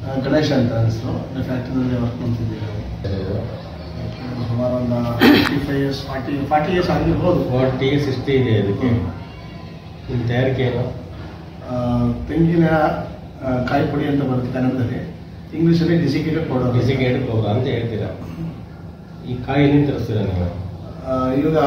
ಆ, ಗಣೇಶ್ ಅಂತ ಹೆಸರು ಫ್ಯಾಕ್ಟ್ರಿನಲ್ಲಿ ವರ್ಕ್ ಮಾಡ್ತಿದ್ದೀವಿ ನಾವು ಸುಮಾರು ಒಂದು fifty five years forty forty years ಆಗಿರ್ಬೋದು ಫಾರ್ಟಿ ಸಿಕ್ಸ್ಟಿ ಇದೆ ಇದಕ್ಕೆ ನಿಮ್ಮ ತಯಾರಿಕೆ ಏನು ಆ, ತೆಂಗಿನ ಆ, ಕಾಯಿ ಪುಡಿ ಅಂತ ಬರುತ್ತೆ ಕನ್ನಡದಲ್ಲಿ ಇಂಗ್ಲೀಷಲ್ಲಿ ಡಿಸಿಕೇಟೆಡ್ ಪೌಡರ್ ಡಿಸಿಗೇಟ್ ಗೊಬ್ಬರ ಅಂತ ಹೇಳ್ತೀರಾ ಈ ಕಾಯಿ ಎಲ್ಲಿಂದ ತರಿಸ್ತೀರಾ ನೀವು ಇವಾಗ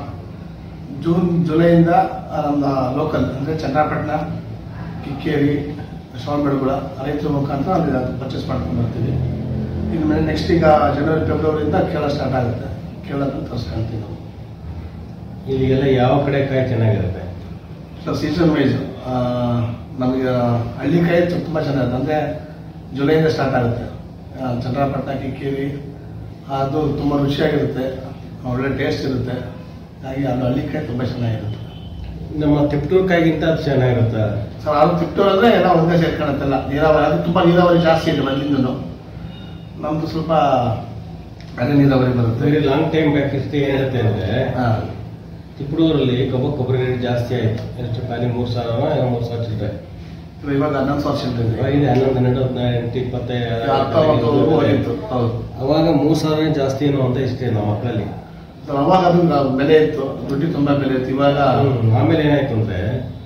ಜೂನ್ ಜುಲೈಯಿಂದ ಆ, ನಮ್ಮ ಲೋಕಲ್ ಅಂದರೆ ಚನ್ನಪಟ್ಟಣ ಕಿಕ್ಕೇರಿ ಶ್ರವಣಬೆಳಗುಳ ರೈತರ ಮುಖಾಂತರ ಅಲ್ಲಿ ಪರ್ಚೇಸ್ ಮಾಡ್ಕೊಂಡು ಬರ್ತೀವಿ ಇನ್ನು ಮೇಲೆ ನೆಕ್ಸ್ಟ್ ಈಗ ಜನವರಿ ಫೆಬ್ರವರಿಯಿಂದ ಕೇರಳ ಸ್ಟಾರ್ಟ್ ಆಗುತ್ತೆ ಕೇರಳದ ತರಿಸ್ಕೊಳ್ತೀವಿ ನಾವು ಇಲ್ಲಿಗೆಲ್ಲ ಯಾವ ಕಡೆ ಕಾಯಿ ಚೆನ್ನಾಗಿರುತ್ತೆ ಸೊ ಸೀಸನ್ ವೈಸ್ ನಮಗೆ ಹಳ್ಳಿಕಾಯಿ ತುಂಬ ಚೆನ್ನಾಗಿರುತ್ತೆ ಅಂದರೆ ಜುಲೈಯಿಂದ ಸ್ಟಾರ್ಟ್ ಆಗುತ್ತೆ ಆ, ಚನ್ನಪಟ್ಟಣ ಕಿಕ್ಕೇರಿ ಅದು ತುಂಬ ರುಚಿಯಾಗಿರುತ್ತೆ ಒಳ್ಳೆ ಟೇಸ್ಟ್ ಇರುತ್ತೆ ಹಾಗಾಗಿ ಅದು ಹಳ್ಳಿಕಾಯಿ ತುಂಬ ಚೆನ್ನಾಗಿರುತ್ತೆ ನಮ್ಮ ತಿಪ್ಟೂರು ಕಾಯಿಗಿಂತ ಅದು ಚೆನ್ನಾಗಿರುತ್ತೆ ಸರ್ ಅದು ತಿಟ್ಟೂರು ಅಂದರೆ ಎಲ್ಲ ಒಂದೇ ಸೇರ್ಕೊಳತ್ತಲ್ಲ ನೀರಾವರಿ ಅದು ತುಂಬ ನೀರಾವರಿ ಜಾಸ್ತಿ ಇದೆ ಮೊದಲಿಂದನು ನಮ್ದು ಸ್ವಲ್ಪ ಅದೇ ನೀರಾವರಿ ಬರುತ್ತೆ very long time back history ಏನಿರುತ್ತೆ ಅಂದ್ರೆ ಹಾಂ ತಿಪ್ಟೂರಲ್ಲಿ ಕಬ್ಬ ಕೊಬ್ಬರಿ ರೇಟ್ ಜಾಸ್ತಿ ಆಯ್ತು ಎಷ್ಟು ಖಾಲಿ ಮೂರು ಸಾವಿರ ಏನೋ ಮೂರು ಸಾವಿರ ಚಿಲ್ಲರೆ ಇವಾಗ ಹನ್ನೊಂದು ವರ್ಷ ಇದೆ ಇದೆ ಹನ್ನೊಂದು ಹನ್ನೆರಡು ಹದಿನೈದು ಎಂಟು ಇಪ್ಪತ್ತೈದು ಹತ್ತೊಂಬತ್ತು ಹೋಗಿತ್ತು ಹೌದು ಅವಾಗ ಮೂರು ಸಾವಿರ ಜಾಸ್ತಿ ಏನೋ ಅಂತ ಇಷ್ಟೇ ನಮ್ಮ ಮಕ್ಕಳಲ್ಲಿ ಸೊ ಅವಾಗ ಅದು ಬೆಲೆ ಇತ್ತು ದುಡ್ಡು ತುಂಬಾ ಬೆಲೆ ಇತ್ತು ಇವಾಗ ಆಮೇಲೆ ಏನಾಯ್ತು ಅಂದ್ರೆ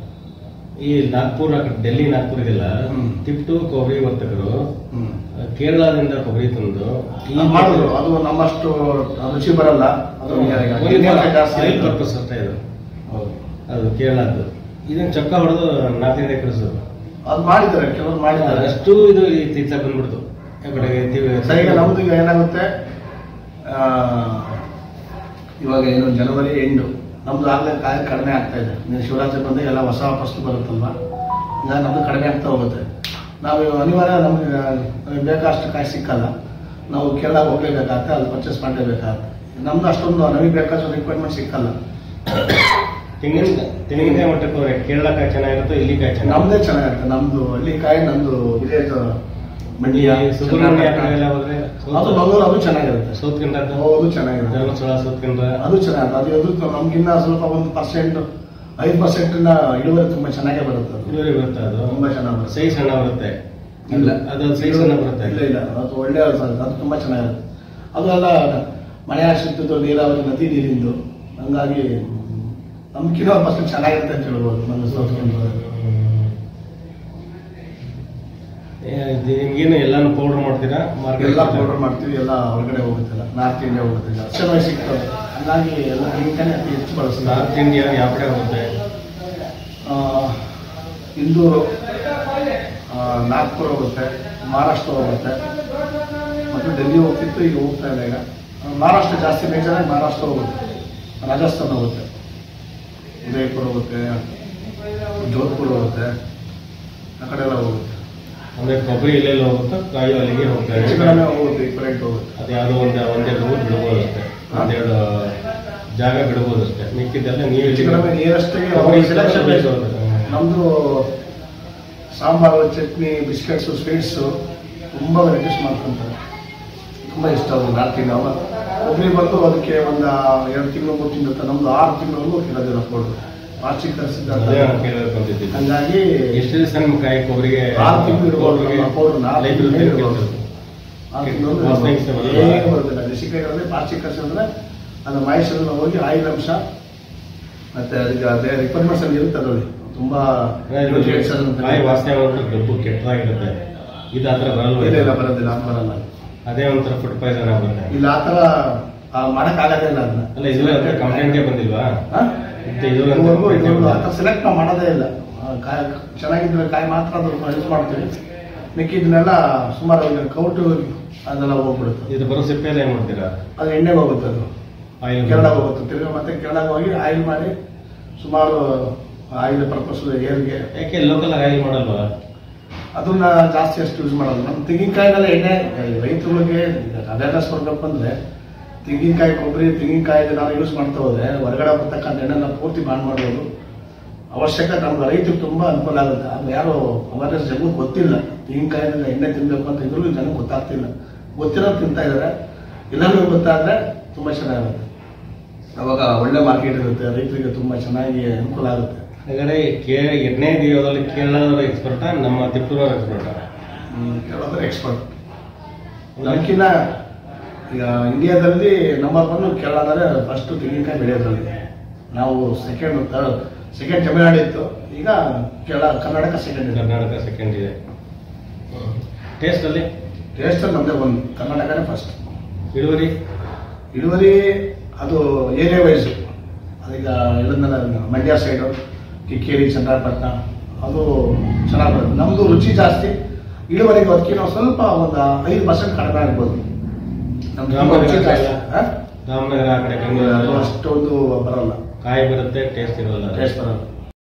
ಈ ನಾಗ್ಪುರ್ ಆ ಕಡೆ ಡೆಲ್ಲಿ ನಾಗ್ಪುರ್ ಇದೆಲ್ಲ ಹ್ಮ್. ತಿಪ್ಟೂರು ಕೊಬ್ಬರಿ ವರ್ತಕರು ಹ್ಮ್. ಕೇರಳದಿಂದ ಕೊಬ್ಬರಿ ತಂದು ಈ ಅದು ಮಾಡಿದ್ರು ಅದು ನಮ್ಮಷ್ಟು ರುಚಿ ಬರಲ್ಲ ಅದು ಎಣ್ಣೆ ಜಾಸ್ತಿ ಆಯಿಲ್ ಇತ್ತು. ಪರ್ಪಸ್ ಅಷ್ಟೇ ಇದು ಹೌದು. ಅದು ಕೇರಳದ್ದು ಇದನ್ನ ಚೊಕ್ಕ ಹೊಡೆದು ನಾಲ್ಕೈದು ಎಕರೆಸ್ ಅದು ಮಾಡಿದ್ದಾರೆ ಕೆಲವರು ಮಾಡಿದ್ದಾರೆ ಅಷ್ಟು ಇದು ಇತ್ತ ಬಂದ್ಬಿಡ್ತು ಆ ಕಡೆಗೆ ತಿ- ಸರ್ ಈಗ ನಮ್ದು ಈಗ ಏನಾಗುತ್ತೆ ಆ, ಇವಾಗ ಏನು ಜನವರಿ ಎಂಡು ನಮ್ದು ಆಗ್ಲೇ ಕಾಯಿ ಕಡಿಮೆ ಆಗ್ತಾ ಇದೆ ನೀವು ಶಿವರಾತ್ರಿ ಬಂದಾಗ ಎಲ್ಲ ಹೊಸ ಫಸ್ಟ್ ಬರುತ್ತಲ್ವಾ ಹಂಗಾಗಿ ನಮ್ದು ಕಡಿಮೆ ಆಗ್ತಾ ಹೋಗುತ್ತೆ ನಾವು ಅನಿವಾರ್ಯ ನಮಗೆ ನಮಗೆ ಬೇಕಾಷ್ಟು ಕಾಯಿ ಸಿಕ್ಕಲ್ಲ ನಾವು ಕೇರಳ ಹೋಗ್ಲೇಬೇಕಾಗತ್ತೆ ಅಲ್ಲಿ ಪರ್ಚೇಸ್ ಮಾಡಲೇಬೇಕಾಗತ್ತೆ ನಮ್ದು ಅಷ್ಟೊಂದು ನಮಗೆ ಬೇಕಾದಷ್ಟು ರಿಕ್ವೈರ್ಮೆಂಟ್ ಸಿಕ್ಕಲ್ಲ ತೆಂಗಿನ ತೆಂಗಿನಕಾಯಿ ಮಟ್ಟಕ್ಕೆ ಹೋದ್ರೆ ಕೇರಳ ಕಾಯಿ ಚೆನ್ನಾಗಿರುತ್ತೋ ಇಲ್ಲಿ ಕಾಯಿ ಚೆನ್ನಾಗಿ ನಮ್ದೇ ಚೆನ್ನಾಗಿರುತ್ತೆ ನಮ್ದು ಹಳ್ಳಿ ಕಾಯಿ ನಮ್ದು ವಿಲೇಜ್ ಮಂಡ್ಯ ಸುಬ್ರಹ್ಮಣ್ಯ ಆ ಕಡೆ ಚನ್ನಪಟ್ಟಣ. ಎಲ್ಲ ಹೋದ್ರೆ ಅದು ಮಂಗಳೂರು ಅದು ಚೆನ್ನಾಗಿರುತ್ತೆ ಸೌತ್ಕಂಡ ಹೌದು ಚೆನ್ನಾಗಿರುತ್ತೆ ಧರ್ಮಸ್ಥಳ ಸೌತ್ಕಂಡ ಅದು ಚೆನ್ನಾಗಿ ಅದು ಅದು ನಮ್ಗಿನ್ನ ಸ್ವಲ್ಪ ಒಂದು ಪರ್ಸೆಂಟ್ ಐದು ಪರ್ಸೆಂಟ್ ಇಳುವರಿ ತುಂಬಾ ಚೆನ್ನಾಗೇ ಬರುತ್ತೆ ಅದು ಇಳುವರಿ ಬರುತ್ತೆ ಅದು ತುಂಬಾ ಚೆನ್ನಾಗಿ ಬರುತ್ತೆ ಸೈಜ್ ಸಣ್ಣ ಬರುತ್ತೆ ಇಲ್ಲ ಅದು ಸೈಜ್ ಸಣ್ಣ ಬರುತ್ತೆ ಇಲ್ಲ ಇಲ್ಲ ಅದು ಒಳ್ಳೆ ಅದು ತುಂಬಾ ಚೆನ್ನಾಗಿರುತ್ತೆ ಅದು ಎಲ್ಲ ಮಳೆ ಆಶ್ರಿತದ್ದು ನೀರಾವರಿ ನದಿ ನೀರಿಂದು ಹಂಗಾಗಿ ನಮ್ಗಿನ್ನ ಪರ್ಸೆಂಟ್ ಚೆನ್ನಾಗಿರುತ್ತೆ ಅಂತ ಹೇಳ್ಬೋದು ನಮ್ಮ ಸೌತ್ಕೊಂಡು ಏ, ಇದು ನಿಮ್ಗೇನು ಎಲ್ಲಾನು ಪೌಡರ್ ಮಾಡ್ತೀರಾ ಮಾರ್ಕೆಟ್ ಎಲ್ಲ ಪೌಡರ್ ಮಾಡ್ತೀವಿ ಎಲ್ಲ ಹೊರಗಡೆ ಹೋಗುತ್ತಲ್ಲ ನಾರ್ತ್ ಇಂಡಿಯಾ ಹೋಗುತ್ತೆ ಚೆನ್ನಾಗಿ ಸಿಗ್ತದೆ ಹಂಗಾಗಿ ಎಲ್ಲ ತೆಂಗಿನಕಾಯಿ ಅತಿ ಹೆಚ್ಚು ಬಳಸ್ತಾರೆ ನಾರ್ತ್ ಇಂಡಿಯಾ ಯಾವ ಕಡೆ ಹೋಗುತ್ತೆ ಆ, ಇಂದೂರು ಆ, ನಾಗ್ಪುರ ಹೋಗುತ್ತೆ ಮಹಾರಾಷ್ಟ್ರ ಹೋಗುತ್ತೆ ಮತ್ತು ಡೆಲ್ಲಿ ಹೋಗ್ತಿತ್ತು ಈಗ ಹೋಗ್ತಾ ಇಲ್ಲ ಈಗ ಆ, ಮಹಾರಾಷ್ಟ್ರ ಜಾಸ್ತಿ ಮೇಜರಾಗಿ ಮಹಾರಾಷ್ಟ್ರ ಹೋಗುತ್ತೆ ರಾಜಸ್ಥಾನ ಹೋಗುತ್ತೆ ಉದಯಪುರ ಹೋಗುತ್ತೆ ಜೋಧ್ಪುರ ಹೋಗುತ್ತೆ ಆ ಕಡೆ ಎಲ್ಲ ಹೋಗುತ್ತೆ ಅಂದ್ರೆ ಕೊಬ್ಬರಿ ಎಲ್ಲೆಲ್ಲಿ ಹೋಗುತ್ತೋ ಕಾಯಿ ಅಲ್ಲಿಗೆ ಹೋಗ್ತಾರೆ ಹೆಚ್ಚು ಕಡಿಮೆ ಹೋಗುತ್ತೆ ಇಪ್ಪರೆಂಟ್ ಹೋಗುತ್ತೆ ಅದು ಯಾವುದೋ ಒಂದು ಒಂದೆರಡು ಊರು ಬಿಡ್ಬೋದು ಅಷ್ಟೇ ಒಂದೆರಡು ಜಾಗ ಬಿಡ್ಬೋದು ಅಷ್ಟೇ ಮಿಕ್ಕಿದ್ದೆಲ್ಲ ನೀವು ಹೆಚ್ಚು ಕಡಿಮೆ ನೀರಷ್ಟಿಗೆ ಕೊಬ್ಬರಿ ಸೆಲೆಕ್ಷನ್ ಬೇಕು ಹೋಗುತ್ತೆ. ನಮ್ಮದು ಸಾಂಬಾರು ಚಟ್ನಿ ಬಿಸ್ಕೆಟ್ಸು ಸ್ವೀಟ್ಸು ತುಂಬ ವೆರೈಟೀಸ್ ಮಾಡ್ಕೊತಾರೆ ತುಂಬ ಇಷ್ಟ ಅದು ನಾಲ್ಕು ನಾವು ಒಬ್ಬರಿಗೆ ಬಂದು ಅದಕ್ಕೆ ಒಂದು ಎರಡು ತಿಂಗಳು ಮೂರು ತಿಂಗಳು ನಮ್ದು ಆರು ತಿಂಗಳವರೆಗೂ ಇರೋದಿಲ್ಲ ಕೊಡು ಪ್ಲಾಸ್ಟಿಕ್ ತರಿಸಿದ್ದ ಅದೇ ನಾನು ಕೇಳಬೇಕು ಅಂತಿದ್ದೀನಿ ಹಂಗಾಗಿ ಎಷ್ಟು ದಿವಸ ನಿಮ್ಮ ಕಾಯಿ ಕೊಬ್ಬರಿಗೆ ಆರು ತಿಂಗಳು ಇಡ್ಬೋದು ಕೊಬ್ಬರಿಗೆ ನಮ್ಮ ಪೌಡ್ರ್ ನಾಲ್ಕು ಲೈಫ್ ತಿಂಗಳು ಇರುತ್ತೆ ಇಡ್ಬೋದು. ಇರುತ್ತೆ. ಆರು ತಿಂಗಳು ವಾಸನೆ ಗೀಸನೆ ಬರಲ್ಲ? ಏನು ಬರೋದಿಲ್ಲ ರಿಸಿಕೆಗಳಲ್ಲಿ ಪ್ಲಾಸ್ಟಿಕ್ ತರಿಸಿದ್ರೆ ಅದು ಮಾಯಿಶ್ಚರ್ ಹೋಗಿ ಆಯಿಲ್ ಅಂಶ ಮತ್ತೆ ಅದಕ್ಕೆ ಅದೇ ರಿಕ್ವೈರ್ಮೆಂಟ್ಸ್ ಅಲ್ಲಿ ಇರುತ್ತೆ ಅದರಲ್ಲಿ ತುಂಬಾ nutrients ಅನ್ನು ಕಾಯಿ ವಾಸನೆ ಬಂದ್ರೆ ಗಬ್ಬು ಕೆಟ್ಟದಾಗಿರುತ್ತೆ ಇದು ಆ ಥರ ಇಲ್ಲ ಇಲ್ಲ ಬರಲ್ವ ಬರೋದಿಲ್ಲ ಅದು ಬರಲ್ಲ ಅದೇ ಒಂಥರ ಫುಡ್ ಪಾಯ್ಸನ್ ಆಗುತ್ತೆ ಇಲ್ಲ ಆ ಥರ ಆ, ಮಾಡಕ್ಕಾಗದೇ ಇಲ್ಲ ಅದನ್ನ ಅಲ್ಲ ಇದು ಅಂದ್ರೆ ಕಂಪ್ಲೇಂಟೇ ಬಂದಿಲ್ವಾ ಹಾ? ಇದು ಇದು ಇದುವರೆಗೂ ಅಂತ ಇದುವರೆಗೂ ಆ ಥರ ಸೆಲೆಕ್ಟ್ ನಾವು ಮಾಡೋದೇ ಇಲ್ಲ ಆ, ಕಾಯಿ ಚೆನ್ನಾಗಿದ್ರೆ ಕಾಯಿ ಮಾತ್ರ ಅದು ಯೂಸ್ ಮಾಡ್ತೀವಿ ಮಿಕ್ಕಿದ್ದನ್ನೆಲ್ಲ ಸುಮಾರು ಈಗ ಕೌಟು ಅದೆಲ್ಲ ಹೋಗ್ಬಿಡುತ್ತೆ ಇದು ಬರೋ ಸಿಪ್ಪೆ ಎಲ್ಲ ಏನ್ ಮಾಡ್ತೀರಾ ಅದು ಎಣ್ಣೆಗೆ ಹೋಗುತ್ತೆ ಅದು ಆಯಿಲ್ ಕೆಳಗೆ ಹೋಗುತ್ತೆ ತಿರ್ಗಿ ಮತ್ತೆ ಕೆಳಗೆ ಹೋಗಿ ಆಯಿಲ್ ಮಾಡಿ ಸುಮಾರು ಆಯಿಲ್ ಪರ್ಪಸ್ ಏರ್ಗೆ ಯಾಕೆ ಲೋಕಲ್ ಆಯಿಲ್ ಮಾಡಲ್ವಾ ಅದನ್ನ ಜಾಸ್ತಿ ಅಷ್ಟು ಯೂಸ್ ಮಾಡೋದು ನಮ್ಮ ತೆಂಗಿನಕಾಯಿನೆಲ್ಲ ಎಣ್ಣೆ ಈ ರೈತರುಗಳಿಗೆ ಅವೇರ್ನೆಸ್ ಕೊಡ್ಬೇಕು ಅಂದ್ರೆ ತೆಂಗಿನಕಾಯಿ ಕೊಬ್ಬರಿ ತೆಂಗಿನಕಾಯಿ ನಾವು ಯೂಸ್ ಮಾಡ್ತಾ ಹೋದ್ರೆ ಹೊರಗಡೆ ಬರ್ತಕ್ಕಂಥ ಎಣ್ಣೆನ ಪೂರ್ತಿ ಬಾಂಡ್ ಮಾಡ್ಬೋದು ಅವಶ್ಯಕ ನಮ್ಗೆ ರೈತರಿಗೆ ತುಂಬಾ ಅನುಕೂಲ ಆಗುತ್ತೆ ಅದು ಯಾರು ಅವೇರ್ನೆಸ್ ಜನಕ್ಕೆ ಗೊತ್ತಿಲ್ಲ ತೆಂಗಿನಕಾಯಿನ ಎಣ್ಣೆ ತಿನ್ಬೇಕು ಅಂತ ಇದ್ರು ಜನಕ್ಕೆ ಗೊತ್ತಾಗ್ತಿಲ್ಲ ಗೊತ್ತಿರೋರು ತಿಂತಾ ಇದ್ದಾರೆ ಎಲ್ಲರಿಗೂ ಗೊತ್ತಾದ್ರೆ ತುಂಬಾ ಚೆನ್ನಾಗಿರುತ್ತೆ ಅವಾಗ ಒಳ್ಳೆ ಮಾರ್ಕೆಟ್ ಇರುತ್ತೆ ರೈತರಿಗೆ ತುಂಬಾ ಚೆನ್ನಾಗಿ ಅನುಕೂಲ ಆಗುತ್ತೆ ಹಾಗಾದ್ರೆ ಕೇ ಎಣ್ಣೆ ದಿಯೋದಲ್ಲಿ ಕೇರಳದವ್ರ ಎಕ್ಸ್ಪರ್ಟ ನಮ್ಮ ತಿಪ್ಪೂರವ್ರ ಎಕ್ಸ್ಪರ್ಟ ಕೇಳೋದ್ರೆ ಎಕ್ಸ್ಪರ್ಟ್ ನಮ್ಕಿನ್ನ ಈಗ ಇಂಡಿಯಾದಲ್ಲಿ ನಂಬರ್ ಒನ್ ಕೇರಳ ಅಂದರೆ ಫಸ್ಟ್ ತೆಂಗಿನಕಾಯಿ ಬೆಳೆಯೋದ್ರಲ್ಲಿ ನಾವು ಸೆಕೆಂಡ್ ಥರ್ಡ್ ಸೆಕೆಂಡ್ ತಮಿಳ್ನಾಡು ಇತ್ತು ಈಗ ಕೇರಳ ಕರ್ನಾಟಕ ಸೆಕೆಂಡ್ ಇದೆ ಕರ್ನಾಟಕ ಸೆಕೆಂಡ್ ಇದೆ ಟೇಸ್ಟಲ್ಲಿ ಟೇಸ್ಟಲ್ಲಿ ನಮ್ಮದೇ ಒಂದು ಕರ್ನಾಟಕನೇ ಫಸ್ಟ್ ಇಳುವರಿ ಇಳುವರಿ ಅದು ಏರಿಯಾ ವೈಸು ಅದೀಗ ಹೇಳಿದ್ನಲ್ಲ ಮಂಡ್ಯ ಸೈಡು ಕಿಕ್ಕೇರಿ ಚನ್ನರಾಯಪಟ್ಟಣ ಅದು ಚೆನ್ನಾಗಿ ಬರುತ್ತೆ ನಮ್ಮದು ರುಚಿ ಜಾಸ್ತಿ ಇಳುವರಿಗೆ ಅದಕ್ಕಿಂತ ಸ್ವಲ್ಪ ಒಂದು ಐದು ಪರ್ಸೆಂಟ್ ಕಡಿಮೆ ಆಗ್ಬೋದು ನಮ್ದು ತುಂಬ ರುಚಿ ಜಾಸ್ತಿ ಆ? ರಾಮನಗರ ಆ ಕಡೆ ಅದು ಬೆಂಗಳೂರು ಅಷ್ಟೊಂದು ಬರಲ್ಲ ಕಾಯಿ ಬರುತ್ತೆ ಟೇಸ್ಟ್ ಇರೋಲ್ಲ ಟೇಸ್ಟ್ ಬರಲ್ಲ